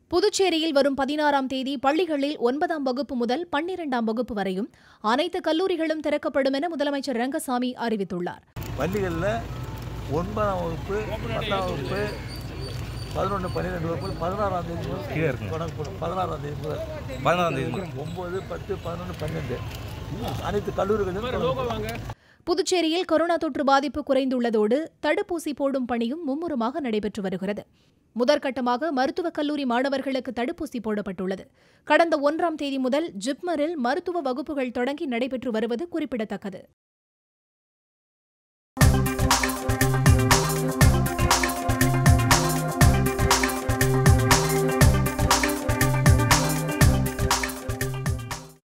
புதுச்சேரியில் வரும் பதினாறாம் தேதி பள்ளிகளில் ஒன்பதாம் வகுப்பு முதல் பன்னிரெண்டாம் வகுப்பு வரையும் அனைத்து கல்லூரிகளும் திறக்கப்படும் என முதலமைச்சர் ரங்கசாமி அறிவித்துள்ளார் பள்ளிகளில் ஒன்பதாம் வகுப்பு பத்தாம் வகுப்பு பதினொன்று பன்னிரெண்டு வகுப்பு பதினாறாம் தேதி கீழே முதல் இருக்குங்க. தொடங்கப்படும் பதினாறாம் தேதி முதல் பதினாறாம் தேதி முதல். ஒம்பது பத்து பதினொன்று பன்னெண்டு அனைத்து கல்லூரிகளிலும் தொடங்கப்படும். புதுச்சேரியில் கொரோனா தொற்று பாதிப்பு குறைந்துள்ளதோடு தடுப்பூசி போடும் பணியும் மும்முரமாக நடைபெற்று வருகிறது முதற்கட்டமாக மருத்துவக் கல்லூரி மாணவர்களுக்கு தடுப்பூசி போடப்பட்டுள்ளது கடந்த ஒன்றாம் தேதி முதல் ஜிப்மரில் மருத்துவ வகுப்புகள் தொடங்கி நடைபெற்று வருவது குறிப்பிடத்தக்கது